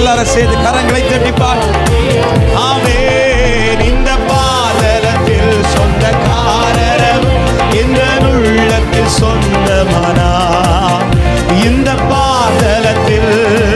எல்லாரும் சேர்ந்து கரங்களை தட்டிப்பார் ஆமென் இந்த பாதலத்தில் சொந்தக்காரர் இந்த உள்ளத்தில் சொந்தமானா இந்த பாதலத்தில்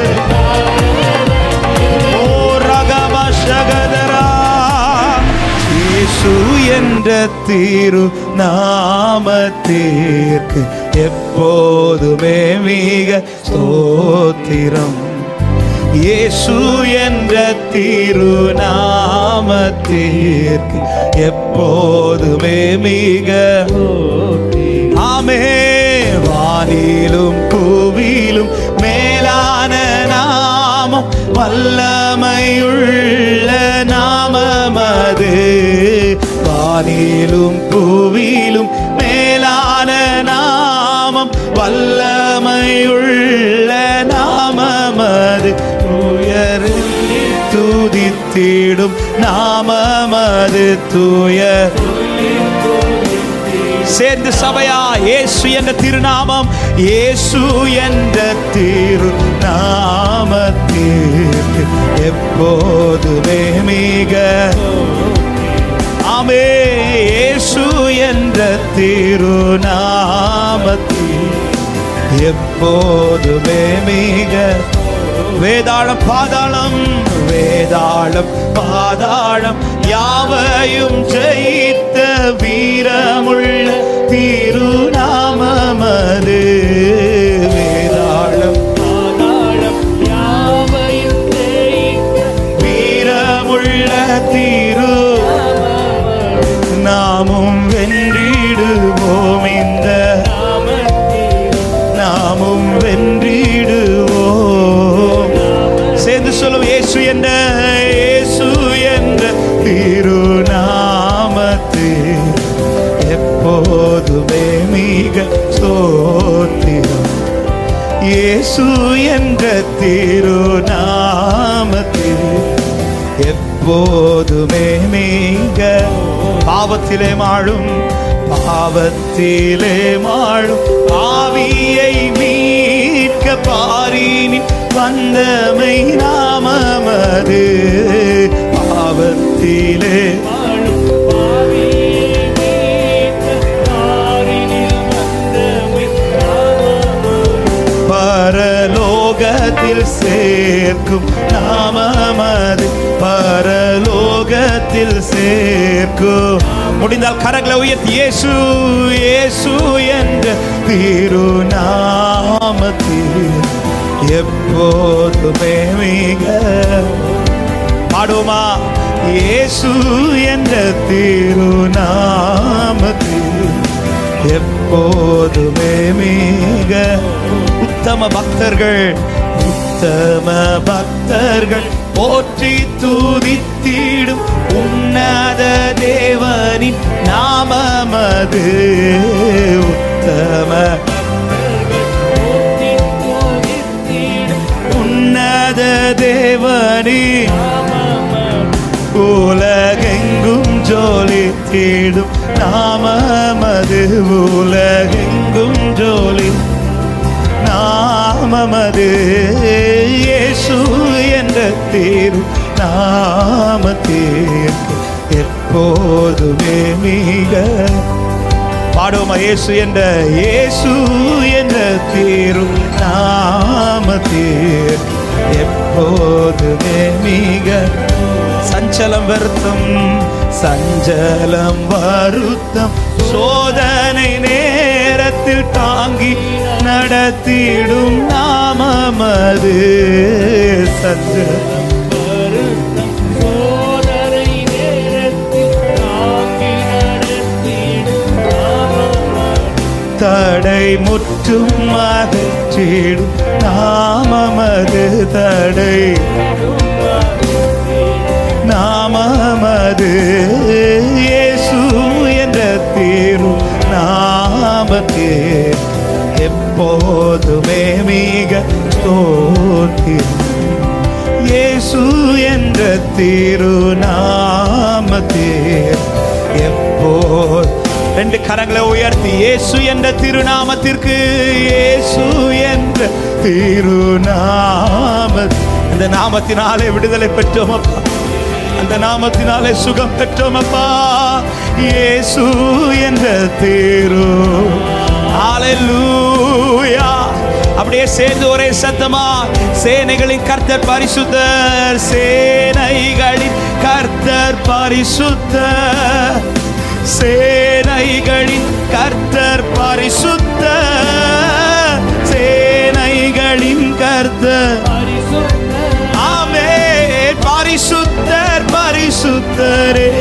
ஓ ரகமஷகதரா இயேசு என்ற தீரு நாமத்திற்கு எப்போதுமே மிக ஸ்தோத்திரம் இயேசு என்ற தீரு நாமத்திற்கு எப்போதுமே மிக ஆமே வானிலும் பூவிலும் மேலான நாமம் வல்லமையுள்ள நாமமது வானிலும் பூவிலும் மேலான நாமம் வல்லமையுள்ள நாமமது உயரில் துதித்திடும் நாமமது தூயர் சேர்ந்து சபையா இயேசு என்ற திருநாமம் இயேசு என்ற திரு நாமத்திற்கு எப்போதுமே மிக ஆமே இயேசு என்ற திரு நாமத்தில் எப்போதுமே மிக வேதாளம் பாதாளம் வேதாளம் பாதாளம் யாவையும் ஜெயித்த வீரமுள்ள திருநாமமது வேதாளம் பாதாளம் யாவையும் ஜெயித்த வீரமுள்ள திரு நாமும் வென்றிடுவோம் இந்த நாமும் வென்றிடுவோம் சேர்ந்து சொல்லும் இயேசு என்ற இயேசு என்ற திருநாமத்து எப்போதுமே மிக ஸ்தோத்திரம் இயேசு என்ற திருநாமத்தில் எப்போதுமே மிக பாவத்திலே மாழும் பாவத்திலே மாழும் ஆவியை மீட்க பாரினின் வந்தமை நாமமது பாவத்திலே வாழும் பாவியை மீட்க தாரினில் வந்தமை நாமமது. பரலோகத்தில் சேர்க்கும் நாமமது பரலோகத்தில் சேர்க்கும் முடிந்தால் கரங்களை உயர்த்தி இயேசு இயேசு என்ற திருநாமத்தில் எப்போதுமே மிக பாடுவோமா இயேசு என்ற திருநாமத்தில் எப்போதுமே மிக உத்தம பக்தர்கள் உத்தம பக்தர்கள் போற்றி துதித்திடும் உன்னத தேவனின் நாமமது உத்தம போற்றி துதித்திடும் உன்னத தேவனின் நாமமது. உலகெங்கும் ஜோலி தேடும் நாமமது உலகெங்கும் ஜோலி நாமமது இயேசு என்ற தேரு நாமத்தேற்கு எப்போதுமே மிக பாடுவோமா இயேசு என்ற இயேசு என்ற தேரு நாமத்தேர் எப்போதுமே மிக சஞ்சலம் வருத்தம் சஞ்சலம் வருத்தம் சோதனை நேரத்தில் தாங்கி நடத்திடும் நாமமது சஞ்சலம் வருத்தம் சோதனை நேரத்தில் தாங்கி நடத்திடும் நாமமது. தடை முற்றும் அகற்றிடும் நாமமது தடை நாமமது இயேசு என்ற தீரு நாமத்தே எப்போதுமே மிக ஸ்தோத்திரம் இயேசு என்ற திருநாமத்தே எப்போ ரெண்டு கரங்களை உயர்த்தி இயேசு என்ற திருநாமத்திற்கு இயேசு என்ற திருநாம அந்த நாமத்தினாலே விடுதலை பெற்றோம் அப்பா அந்த நாமத்தினாலே சுகம் பெற்றோம் அப்பா இயேசு என்ற தேரோ ஹalleluya அப்படியே சேர்ந்து ஒரே சத்தமா சேனைகளின் கர்த்தர் பரிசுத்தர் சேனைகளின் கர்த்தர் பரிசுத்தர் சேனைகளின் கர்த்தர் பரிசுத்தர் சேனைகளின் கர்த்தர் ஆமே பரிசுத்தர் பரிசுத்தரே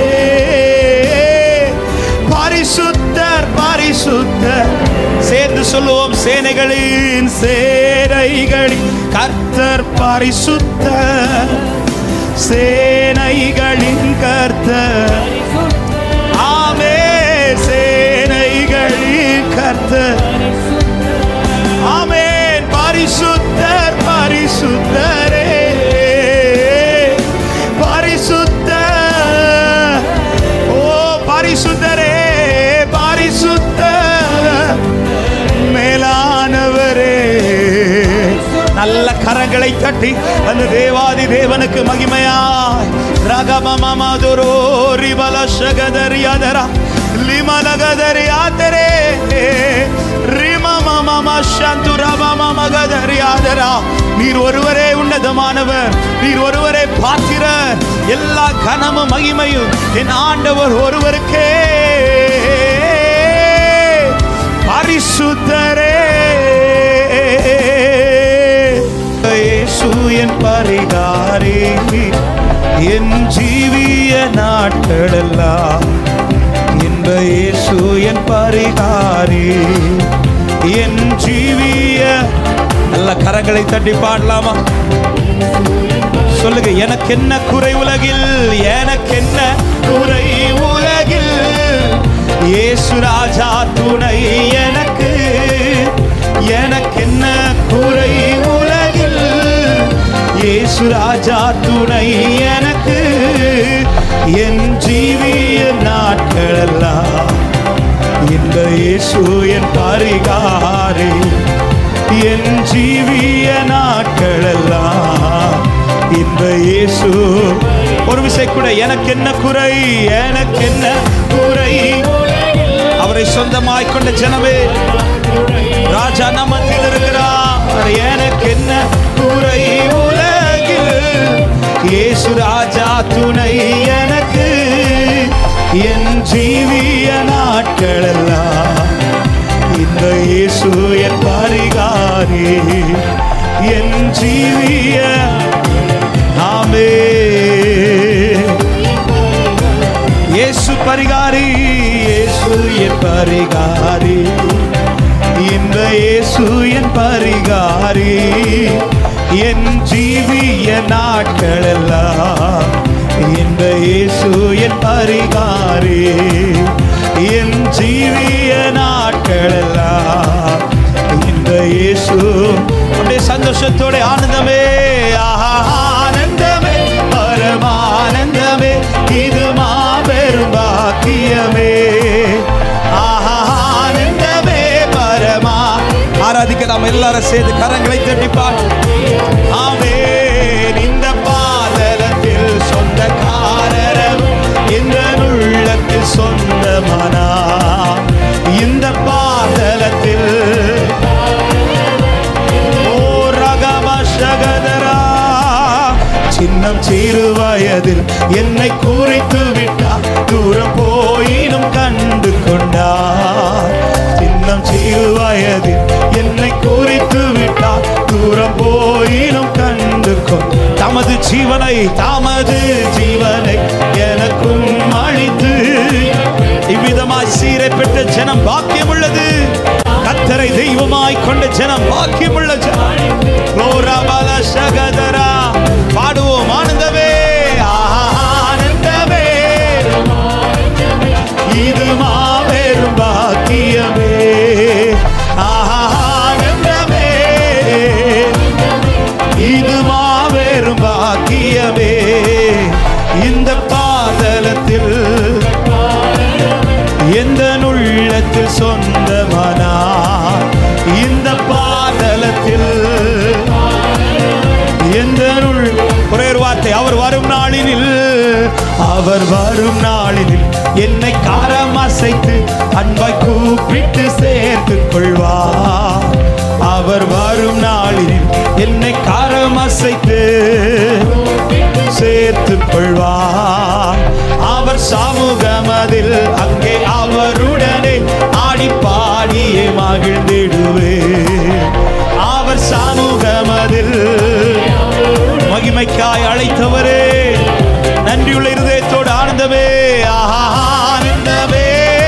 பரிசுத்தர் பரிசுத்தர் சேர்ந்து சொல்லுவோம் சேனைகளின் சேனைகளின் கர்த்தர் பரிசுத்தர் சேனைகளின் கர்த்தர் ஆமே சேனைகளின் கர்த்தர் ஆமென் பரிசுத்தர் பரிசுத்தரே பரிசுத்தர் ஓ பரிசுத்தரே பரிசுத்தர் மேலானவரே நல்ல கரங்களை தட்டி அந்த தேவாதி தேவனுக்கு மகிமையாய் ரகமமதுரோ ரிபல சகதரியாதரா லிமலகதரியாதரே ரிமமமமஷந்துரமமகதரியாதரா நீர் ஒருவரே உன்னதமானவர் நீர் ஒருவரே பாத்திரர் எல்லா கனமும் மகிமையும் என் ஆண்டவர் ஒருவருக்கே பரிசுத்தரே இயேசு என் பரிகாரே என் ஜீவிய நாட்களெல்லாம் இன்ப இயேசு என் பரிகாரே என் ஜீவிய நல்ல கரங்களை தட்டி பாடலாமா சொல்லுங்க எனக்கு என்ன குறை உலகில் எனக்கு என்ன குறை உலகில் இயேசு ராஜா துணை எனக்கு எனக்கு என்ன குறை உலகில் இயேசு ராஜா துணை எனக்கு என் ஜீவிய நாட்களெல்லாம் இந்த இயேசு என் பரிகாரே என் ஜீவிய நாட்களெல்லாம் இந்த இயேசு ஒரு விசை கூட எனக்கு என்ன குறை எனக்கு என்ன குறை அவரை சொந்தமாய் கொண்ட ஜனமே ராஜா நமத்தில் இருக்கிறார் எனக்கு என்ன குறை உலகில் இயேசு ராஜா துணை எனக்கு என் ஜீவிய நாட்களெல்லாம் இந்த இயேசு என் பரிகாரி என் ஜீவிய ஆமே இயேசு பரிகாரி இயேசு என் பரிகாரி இந்த இயேசு என் பரிகாரி என் ஜீவிய நாட்களெல்லாம் இந்த இயேசு என் பரிகாரி என் ஜீவிய நாட்களெல்லாம் இந்த இயேசு அப்படியே சந்தோஷத்தோட ஆனந்தமே ஆஹா, ஆனந்தமே பரமானந்தமே இது மாபெரும் பாக்கியமே ஆஹா, ஆனந்தமே பரமா ஆராதிக்க நாம் எல்லாரும் சேர்ந்து கரங்களை தட்டிப்பார் ஆமென் இந்த பாதலத்தில் சொந்தக்காரரம் இந்த உள்ளத்தில் சொந்தமானா இந்த பாதலத்தில் ஓ ரகமசகதரா சின்னம் சிறு வயதில் என்னை குறித்து விட்டார் தூரம் போயினும் கண்டு கொண்டார் சின்னம் சிறு வயதில் என்னை குறித்து விட்டார் தூரம் போயினும் கண்டு கொண்டார் தமது ஜீவனை தமது ஜீவனை எனக்கும் அளித்து இவ்விதமாய் சீரை பெற்ற ஜனம் பாக்கியம் உள்ளது கத்தரை தெய்வமாய் கொண்ட ஜனம் பாக்கியம் உள்ள ஜனம் கோரபல சகதரா பாடுவோம் ஆனந்தமே ஆனந்தமே இது மாபெரும் பாக்கியமே ஆனந்தமே இது மாபெரும் பாக்கியமே இந்த பாதலத்தில் எந்த உள்ளத்தில் சொந்தமானா இந்த பாதலத்தில் எந்த உள் அவர் வரும் நாளில் என்னை காரம் அசைத்து அன்பாய் கூப்பிட்டு சேர்த்துக் கொள்வார் அவர் வரும் நாளில் என்னை காரம் அசைத்து சேர்த்துக் கொள்வார் அவர் சமூகமதில் அங்கே அவருடனே ஆடி பாடியே மகிழ்ந்திடுவே அவர் சமூகமதில் மகிமைக்காய் அழைத்தவரே நன்றியுள்ள இருதயத்தோடு ஆனந்தமே ஆஹா, ஆனந்தமே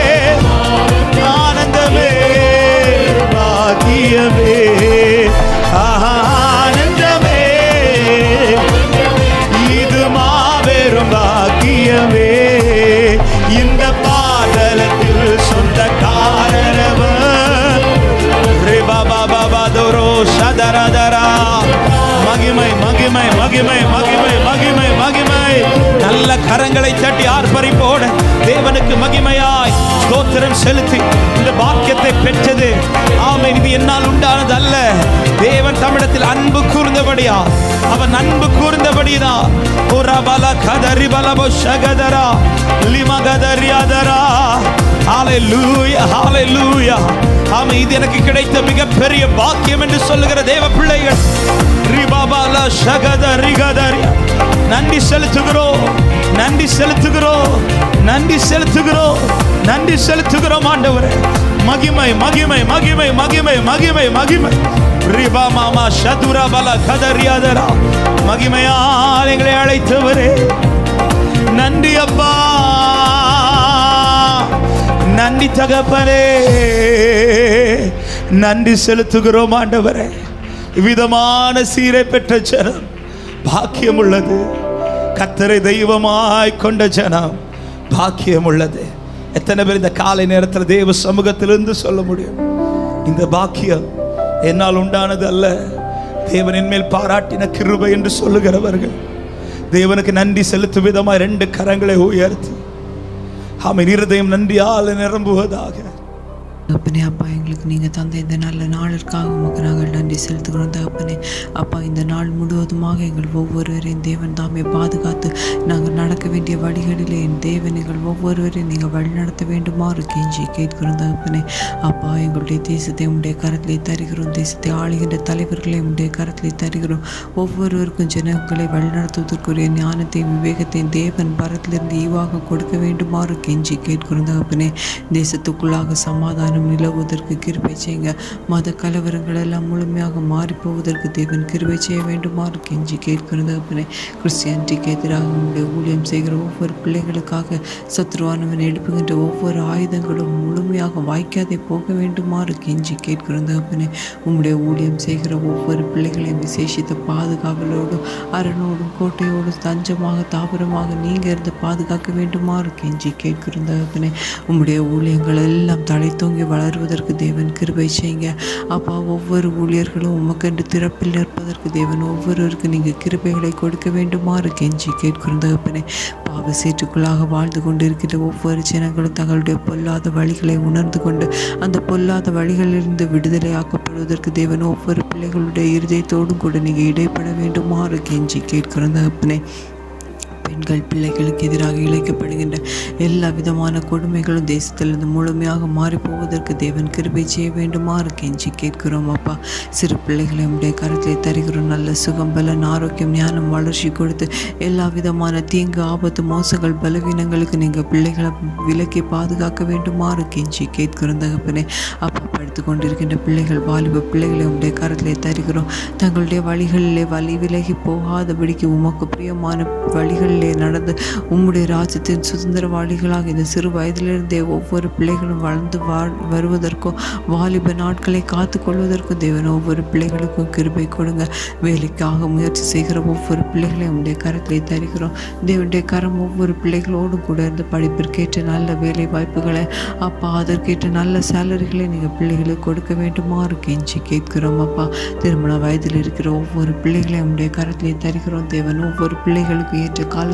ஆனந்தமே பாக்கியமே ஆஹா, ஆனந்தமே இது மாபெரும் பாக்கியமே இந்த பாதலத்தில் சொந்த காரணவர் சதரதரா மகிமை மகிமை மகிமை மகிமை மகிமை மகிமை நல்ல கரங்களை தட்டி ஆர்ப்பரிப்போட தேவனுக்கு மகிமையாய் ஸ்தோத்திரம் செலுத்தி இந்த பாக்கியத்தை பெற்றது ஆமை இது என்னால் உண்டானது அல்ல தேவன் தமிழத்தில் அன்பு கூர்ந்தபடியா அவன் அன்பு கூர்ந்தபடியா புறபல கதரி பலபோ சகதரா லிமகதரியாதரா ஹalleluya ஹalleluya ஆமா இது எனக்கு கிடைத்த மிகப்பெரிய பாக்கியம் என்று சொல்லுகிற தேவ பிள்ளைகள் ரிபாபால சகத ரிகதரி நன்றி செலுத்துகிறோம் நன்றி செலுத்துகிறோம் நன்றி செலுத்துகிறோம் நன்றி செலுத்துகிறோம் ஆண்டவரே மகிமை மகிமை மகிமை மகிமை மகிமை மகிமை ரிபா மாமா சதுரா பல கதரியாதரா மகிமையால் எங்களை அழைத்தவரே நன்றி அப்பா நன்றி தகப்பனே நன்றி செலுத்துகிறோம் ஆண்டவரே விதமான சீரை பெற்ற ஜனம் பாக்கியம் உள்ளது கத்தரை தெய்வமாய் கொண்ட ஜனம் பாக்கியம் உள்ளது எத்தனை பேர் இந்த காலை நேரத்தில் தேவ சமூகத்திலிருந்து சொல்ல முடியும் இந்த பாக்கியம் என்னால் உண்டானது அல்ல தேவன் என் மேல் பாராட்டின கிருபை என்று சொல்லுகிறவர்கள் தேவனுக்கு நன்றி செலுத்தும் விதமாய் ரெண்டு கரங்களை உயர்த்தி ஆமென் இருதயம் நன்றியால் நிரம்புவதாக தகப்பனே அப்பா எங்களுக்கு நீங்கள் தந்த இந்த நல்ல நாளிற்காக உமக்கு நாங்கள் நன்றி செலுத்துகிறோம் தகப்பனே அப்பா இந்த நாள் முழுவதுமாக எங்கள் ஒவ்வொருவரையும் தேவன் தாமே பாதுகாத்து நாங்கள் நடக்க வேண்டிய வழிகளிலே என் தேவன் எங்கள் ஒவ்வொருவரையும் நீங்கள் வழிநடத்த வேண்டுமாறு கெஞ்சி கேட்கிறோம் தகப்பனே அப்பா எங்களுடைய தேசத்தை உடைய கரத்திலே தருகிறோம் தேசத்தை ஆளுகின்ற தலைவர்களை உடைய கரத்திலே தருகிறோம் ஒவ்வொருவருக்கும் ஜனங்களை வழிநடத்துவதற்குரிய ஞானத்தையும் விவேகத்தையும் தேவன் பரத்திலிருந்து ஈவாக கொடுக்க வேண்டுமாறு கெஞ்சி கேட்கிறோம் தகப்பனே தேசத்துக்குள்ளாக சமாதானம் நிலவுவதற்கு கிருபை செய்யுங்க மத கலவரங்கள் எல்லாம் முழுமையாக மாறி போவதற்கு தேவன் கிருபை செய்ய வேண்டுமாறு கெஞ்சி கேட்கிறோம் தகப்பனே கிறிஸ்டியானிட்டிக்கு எதிராக உங்களுடைய ஊழியம் செய்கிற ஒவ்வொரு பிள்ளைகளுக்காக சத்ருவானவன் எழுப்புகின்ற ஒவ்வொரு ஆயுதங்களும் முழுமையாக வாய்க்காதே போக வேண்டுமாறு கெஞ்சி கேட்கிறோம் தகப்பனே உம்முடைய ஊழியம் செய்கிற ஒவ்வொரு பிள்ளைகளையும் விசேஷித்த பாதுகாவலோடும் அரணோடும் கோட்டையோடும் தஞ்சமாக தாபரமாக நீங்க இருந்து பாதுகாக்க வேண்டுமாறு கெஞ்சி கேட்கிறோம் தகப்பனே உம்முடைய ஊழியங்கள் எல்லாம் தலை தூங்கி வளருவதற்கு தேவன் கிருபை செய்யுங்க அப்பா ஒவ்வொரு ஊழியர்களும் உமக்கென்று திறப்பில் நிற்பதற்கு தேவன் ஒவ்வொருவருக்கு நீங்கள் கிருபைகளை கொடுக்க வேண்டுமாறு கெஞ்சி கேட்கிறோம் தகப்பனே பாவ சீற்றுக்குள்ளாக வாழ்ந்து கொண்டிருக்கிற ஒவ்வொரு ஜனங்களும் தங்களுடைய பொல்லாத வழிகளை உணர்ந்து கொண்டு அந்த பொல்லாத வழிகளிலிருந்து விடுதலையாக்கப்படுவதற்கு தேவன் ஒவ்வொரு பிள்ளைகளுடைய இருதயத்தோடும் கூட நீங்கள் இடைப்பட வேண்டுமாறு கெஞ்சி கேட்கிறோம் தகப்பனே பெண்கள் பிள்ளைகளுக்கு எதிராக இழைக்கப்படுகின்ற எல்லா விதமான கொடுமைகளும் தேசத்திலிருந்து முழுமையாக மாறி போவதற்கு தேவன் கிருபை செய்ய வேண்டுமாறு கெஞ்சி கேட்கிறோம் அப்பா சிறு பிள்ளைகளை உடைய கருத்தை தருகிறோம் நல்ல சுகம் பலன் ஆரோக்கியம் ஞானம் வளர்ச்சி கொடுத்து எல்லா விதமான தீங்கு ஆபத்து மோசங்கள் பலவீனங்களுக்கு நீங்கள் பிள்ளைகளை விலக்கி பாதுகாக்க வேண்டுமாறு கெஞ்சி கேட்கிறோம் தகப்பனே அப்பா படித்து கொண்டிருக்கின்ற பிள்ளைகள் வாலிப பிள்ளைகளை உடைய கரத்திலே தருகிறோம் தங்களுடைய வழிகளிலே வழி விலகி போகாதபடிக்கு உமக்கு பிரியமான வழிகளிலே நடந்து உம்முடைய ராஜ்யத்தின் சுதந்திரவாளிகளாக இந்த சிறு வயதிலிருந்தே ஒவ்வொரு பிள்ளைகளும் வளர்ந்து வாழ் வருவதற்கும் வாலிப நாட்களை காத்து கொள்வதற்கும் தேவன் ஒவ்வொரு பிள்ளைகளுக்கும் கிருபை கொடுங்க வேலைக்காக முயற்சி செய்கிற ஒவ்வொரு பிள்ளைகளையும் உடைய கரத்திலே தருகிறோம் தேவனுடைய கரம் ஒவ்வொரு பிள்ளைகளோடும் கூட இருந்து படிப்பிற்கேற்ற நல்ல வேலை வாய்ப்புகளை அப்பா அதற்கேற்ற நல்ல சேலரிகளை நீங்கள் பிள்ளைகளுக்கு கொடுக்க வேண்டுமாறு கெஞ்சி கேட்கிறோம் அப்பா திருமண வயதில் இருக்கிற ஒவ்வொரு பிள்ளைகளையும் உடைய கரத்திலே தருகிறோம் தேவன் ஒவ்வொரு பிள்ளைகளுக்கு ஏற்ற காலத்தை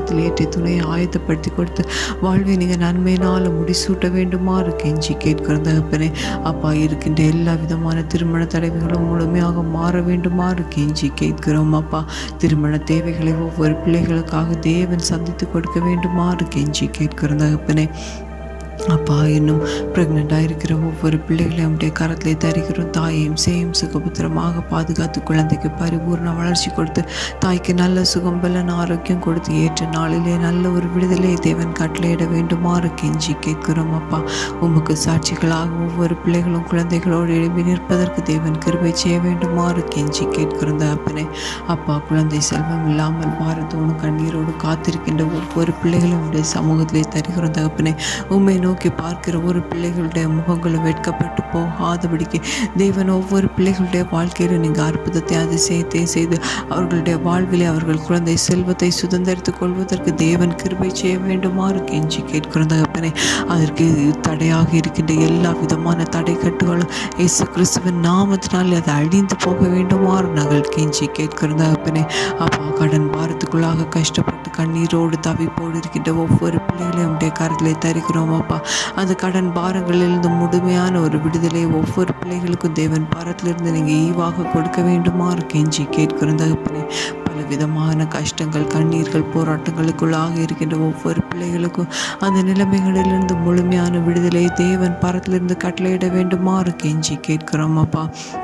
கரத்தில் ஏற்றி துணையை ஆயத்தப்படுத்தி கொடுத்து வாழ்வை நீங்கள் நன்மையினால் முடிசூட்ட வேண்டுமாறு கெஞ்சி கேட்கிற தகப்பனே அப்பா இருக்கின்ற எல்லா விதமான திருமண தடைவுகளும் முழுமையாக மாற வேண்டுமாறு கெஞ்சி கேட்கிறோம் அப்பா திருமண தேவைகளை ஒவ்வொரு பிள்ளைகளுக்காக தேவன் சந்தித்து கொடுக்க வேண்டுமாறு கெஞ்சி கேட்கிற தகப்பனே அப்பா இன்னும் ப்ரெக்னெண்ட்டாக இருக்கிற ஒவ்வொரு பிள்ளைகளையும் அப்படியே கரத்திலே தருகிறோம் தாயையும் சேயும் சுகபத்திரமாக பாதுகாத்து குழந்தைக்கு பரிபூர்ண வளர்ச்சி கொடுத்து தாய்க்கு நல்ல சுகம் பலன் ஆரோக்கியம் கொடுத்து ஏற்ற நாளிலே நல்ல ஒரு விடுதலை தேவன் கட்டளையிட வேண்டுமாறு கெஞ்சி கேட்கிறோம் அப்பா உமக்கு சாட்சிகளாக ஒவ்வொரு பிள்ளைகளும் குழந்தைகளோடு எழுப்பி நிற்பதற்கு தேவன் கிருபை செய்ய வேண்டுமாறு கெஞ்சி கேட்கிறோம் தகப்பனே அப்பா குழந்தை செல்வம் இல்லாமல் பாரத்தோடு கண்ணீரோடு காத்திருக்கின்ற ஒவ்வொரு பிள்ளைகளும் உடைய சமூகத்திலே தருகிறோம் தகப்பனே உண்மை நோக்கி பார்க்கிற ஒரு பிள்ளைகளுடைய முகங்களும் வெட்கப்பட்டு போகாதபடிக்கு தேவன் ஒவ்வொரு பிள்ளைகளுடைய வாழ்க்கையிலும் நீங்கள் அற்புதத்தை அதிசயத்தை செய்து அவர்களுடைய வாழ்விலே அவர்கள் குழந்தை செல்வத்தை சுதந்திரித்துக் கொள்வதற்கு தேவன் கிருபை செய்ய வேண்டுமாறு கெஞ்சி கேட்கிறோம் தகப்பனே அதற்கு தடையாக இருக்கின்ற எல்லா விதமான தடை கட்டுகளும் இயேசு கிறிஸ்துவின் நாமத்தினால் அது அழிந்து போக வேண்டுமாறு நாங்கள் கெஞ்சி கேட்கிறோம் தகப்பனே அப்பா கடன் பாரத்துக்குள்ளாக கஷ்டப்பட்டு கண்ணீரோடு தவிப்போடு இருக்கின்ற ஒவ்வொரு பிள்ளைகளையும் உடைய கரத்திலே தருகிறோம் அப்பா அந்த கடன் பாரங்களிலிருந்து முழுமையான ஒரு விடுதலை ஒவ்வொரு பிள்ளைகளுக்கும் தேவன் பாரத்திலிருந்து நீங்கள் ஈவாக கொடுக்க வேண்டுமாறு கெஞ்சி கேட்கிறோம் தகப்பனே பல விதமான கஷ்டங்கள் கண்ணீர்கள் போராட்டங்களுக்குள்ளாக இருக்கின்ற ஒவ்வொரு பிள்ளைகளுக்கும் அந்த நிலைமைகளிலிருந்து முழுமையான விடுதலை தேவன் பரத்திலிருந்து கட்டளையிட வேண்டுமாறு கெஞ்சி கேட்கிறோம் அப்பா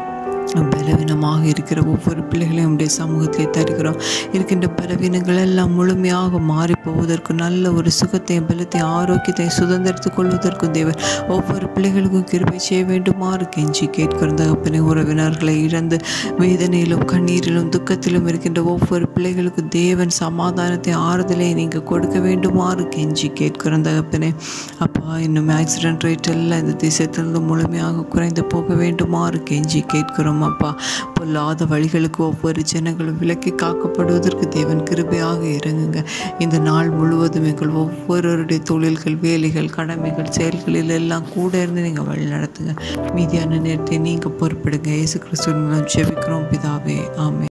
பலவீனமாக இருக்கிற ஒவ்வொரு பிள்ளைகளையும் உடைய சமூகத்திலே தருகிறோம் இருக்கின்ற பலவீனங்கள் எல்லாம் முழுமையாக மாறி போவதற்கு நல்ல ஒரு சுகத்தையும் பலத்தையும் ஆரோக்கியத்தையும் சுதந்திரத்துக் கொள்வதற்கும் தேவன் ஒவ்வொரு பிள்ளைகளுக்கும் கிருபை செய்ய வேண்டுமாறு கெஞ்சி கேட்கிறோம் தகப்பனை உறவினர்களை இழந்து வேதனையிலும் கண்ணீரிலும் துக்கத்திலும் இருக்கின்ற ஒவ்வொரு பிள்ளைகளுக்கும் தேவன் சமாதானத்தை ஆறுதலை நீங்கள் கொடுக்க வேண்டுமாறு கெஞ்சி கேட்கிறோம் தகப்பனே அப்பா இன்னும் ஆக்சிடென்ட் ரேட் எல்லாம் இந்த தேசத்திலிருந்து முழுமையாக குறைந்து போக வேண்டுமாறு கெஞ்சி கேட்கிறோம் அப்பா பொல்லாத வழிகளுக்கு ஒவ்வொரு ஜனங்களும் விலக்கி காக்கப்படுவதற்கு தேவன் கிருபையாக இறங்குங்க இந்த நாள் முழுவதும் எங்கள் ஒவ்வொருவருடைய தொழில்கள் வேலைகள் கடமைகள் செயல்களில் எல்லாம் கூட இருந்து நீங்கள் வழி நடத்துங்க மீதியான நேரத்தை நீங்கள் பொறுப்படுங்க இயேசு கிறிஸ்துவின் மூலம் ஜெபிக்கிறோம் பிதாவே ஆமென்